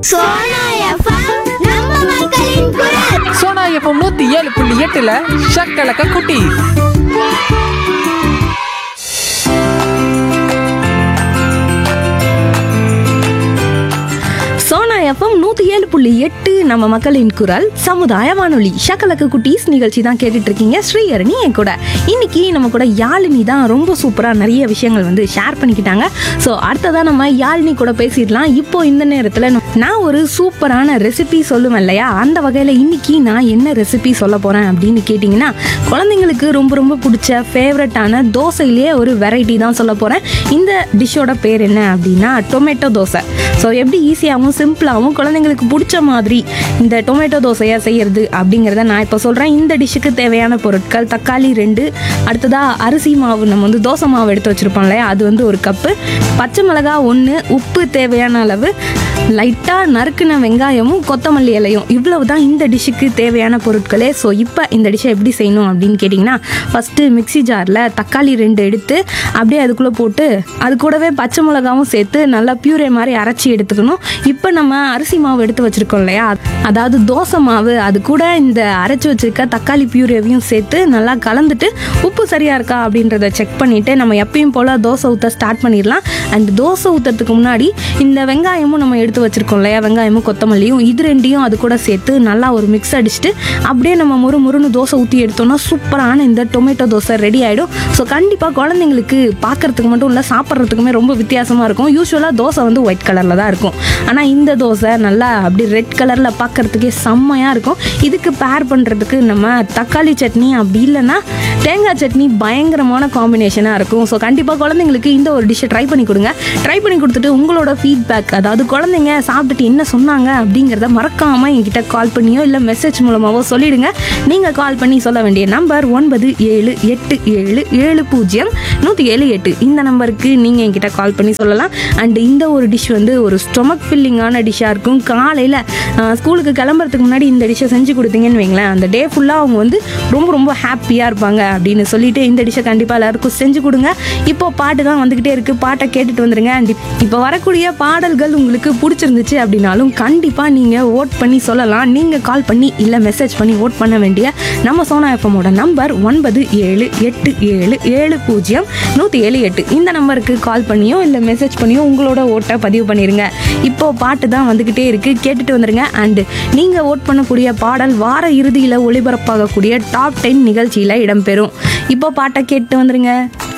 Sona FM நம்ம மக்களின் குரல் சோனா எஃப்எம் நூத்தி ஏழு புள்ளி எட்டுல ஷக்கலக்க குட்டி சோனா எஃப்எம் நூற்றி ஏழு புள்ளி எட்டு நம்ம மக்களின் குரல் சமுதாய வானொலி ஷக்கலக்கு குட்டீஸ் நிகழ்ச்சி தான் கேட்டுட்டு இருக்கீங்க ஸ்ரீஹரணி என் கூட இன்னைக்கு நம்ம கூட யாழினி தான் ரொம்ப சூப்பராக நிறைய விஷயங்கள் வந்து ஷேர் பண்ணிக்கிட்டாங்க ஸோ அடுத்ததான் நம்ம யாழினி கூட பேசிடலாம் இப்போ இந்த நேரத்தில் நான் ஒரு சூப்பரான ரெசிபி சொல்லுவேன் இல்லையா அந்த வகையில் இன்னைக்கு நான் என்ன ரெசிபி சொல்ல போகிறேன் அப்படின்னு கேட்டிங்கன்னா குழந்தைங்களுக்கு ரொம்ப ரொம்ப பிடிச்ச ஃபேவரட்டான தோசையிலேயே ஒரு வெரைட்டி தான் சொல்ல போகிறேன் இந்த டிஷ்ஷோட பேர் என்ன அப்படின்னா டொமேட்டோ தோசை ஸோ எப்படி ஈஸியாகவும் சிம்பிளாகவும் குழந்தைங்களுக்கு பிடிச்ச மாதிரி இந்த டொமேட்டோ தோசையாக செய்யறது அப்படிங்கிறத நான் இப்போ சொல்கிறேன் இந்த டிஷ்ஷுக்கு தேவையான பொருட்கள் தக்காளி ரெண்டு அடுத்ததாக அரிசி மாவு நம்ம வந்து தோசை மாவு எடுத்து வச்சுருப்போம் இல்லையா அது வந்து ஒரு கப்பு பச்சை மிளகா ஒன்று உப்பு தேவையான அளவு லைட்டாக நறுக்குன வெங்காயமும் கொத்தமல்லி இலையும் இவ்வளவு தான் இந்த டிஷ்ஷுக்கு தேவையான பொருட்களே ஸோ இப்போ இந்த டிஷ்ஷை எப்படி செய்யணும் அப்படின்னு கேட்டிங்கன்னா ஃபஸ்ட்டு மிக்ஸி ஜாரில் தக்காளி ரெண்டு எடுத்து அப்படியே அதுக்குள்ளே போட்டு அது கூடவே பச்சை மிளகாவும் சேர்த்து நல்லா பியூரே மாதிரி அரைச்சி எடுத்துக்கணும் இப்போ நம்ம அரிசி மாவு எடுத்து வச்சுருக்கோம் இல்லையா அதாவது தோசை மாவு அது கூட இந்த அரைச்சி வச்சிருக்க தக்காளி பியூரேவையும் சேர்த்து நல்லா கலந்துட்டு உப்பு சரியாக இருக்கா அப்படின்றத செக் பண்ணிவிட்டு நம்ம எப்பயும் போல் தோசை ஊற்ற ஸ்டார்ட் பண்ணிடலாம் அண்ட் தோசை ஊற்றுறதுக்கு முன்னாடி இந்த வெங்காயமும் நம்ம எடுத்து வச்சுருக்கோம் இல்லையா வெங்காயமும் கொத்தமல்லியும் இது ரெண்டையும் அது கூட சேர்த்து நல்லா ஒரு மிக்ஸ் அடிச்சுட்டு அப்படியே நம்ம முறு முறுன்னு தோசை ஊற்றி எடுத்தோம்னா சூப்பரான இந்த டொமேட்டோ தோசை ரெடி ஆகிடும் ஸோ கண்டிப்பாக குழந்தைங்களுக்கு பார்க்கறதுக்கு மட்டும் இல்லை சாப்பிட்றதுக்குமே ரொம்ப வித்தியாசமாக இருக்கும் யூஸ்வலாக தோசை வந்து ஒயிட் கலரில் தான் இருக்கும் ஆனால் இந்த தோசை நல்லா அப்படி ரெட் கலரில் பார்க்கறதுக்கே செம்மையாக இருக்கும் இதுக்கு பேர் பண்ணுறதுக்கு நம்ம தக்காளி சட்னி அப்படி இல்லைன்னா தேங்காய் சட்னி பயங்கரமான காம்பினேஷனாக இருக்கும் ஸோ கண்டிப்பாக குழந்தைங்களுக்கு இந்த ஒரு டிஷ்ஷை ட்ரை பண்ணி கொடுங்க ட்ரை பண்ணி கொடுத்துட்டு உங்களோட ஃபீட்பேக் அதாவது குழந்தைங்க சாப்பிட்டுட்டு என்ன சொன்னாங்க அப்படிங்கிறத மறக்காமல் என்கிட்ட கால் பண்ணியோ இல்லை மெசேஜ் மூலமாகவோ சொல்லிடுங்க நீங்கள் கால் பண்ணி சொல்ல வேண்டிய நம்பர் ஒன்பது ஏழு எட்டு ஏழு ஏழு பூஜ்ஜியம் நூற்றி ஏழு எட்டு இந்த நம்பருக்கு நீங்கள் என்கிட்ட கால் பண்ணி சொல்லலாம் அண்ட் இந்த ஒரு டிஷ் வந்து ஒரு ஸ்டொமக் ஃபில்லிங்கான டிஷ்ஷாக இருக்கும் காலையில் ஸ்கூலுக்கு கிளம்புறதுக்கு முன்னாடி இந்த டிஷ்ஷை செஞ்சு கொடுத்தீங்கன்னு வைங்களேன் அந்த டே ஃபுல்லாக அவங்க வந்து ரொம்ப ரொம்ப ஹாப்பியாக இருப்பாங்க அப்படின்னு சொல்லிட்டு இந்த டிஷ்ஷை கண்டிப்பாக எல்லாருக்கும் செஞ்சு கொடுங்க இப்போ பாட்டு தான் வந்துக்கிட்டே இருக்குது பாட்டை கேட்டுட்டு வந்துருங்க அண்ட் இப்போ வரக்கூடிய பாடல்கள் உங்களுக்கு பிடிச்சிருந்துச்சு அப்படின்னாலும் கண்டிப்பாக நீங்கள் ஓட் பண்ணி சொல்லலாம் நீங்கள் கால் பண்ணி இல்லை மெசேஜ் பண்ணி ஓட் பண்ண வேண்டிய நம்ம சோனா எஃப்எம்மோட நம்பர் ஒன்பது ஏழு எட்டு ஏழு ஏழு பூஜ்ஜியம் நூற்றி ஏழு எட்டு இந்த நம்பருக்கு கால் பண்ணியோ இல்லை மெசேஜ் பண்ணியோ உங்களோட ஓட்டை பதிவு பண்ணிடுங்க இப்போ பாட்டு தான் வந்துக்கிட்டே இருக்குது கேட்டுட்டு வந்துருங்க அண்டு நீங்கள் ஓட் பண்ணக்கூடிய பாடல் வார இறுதியில் ஒளிபரப்பாகக்கூடிய டாப் டென் நிகழ்ச்சியில் இடம்பெறும் இப்போ பாட்டை கேட்டு வந்துருங்க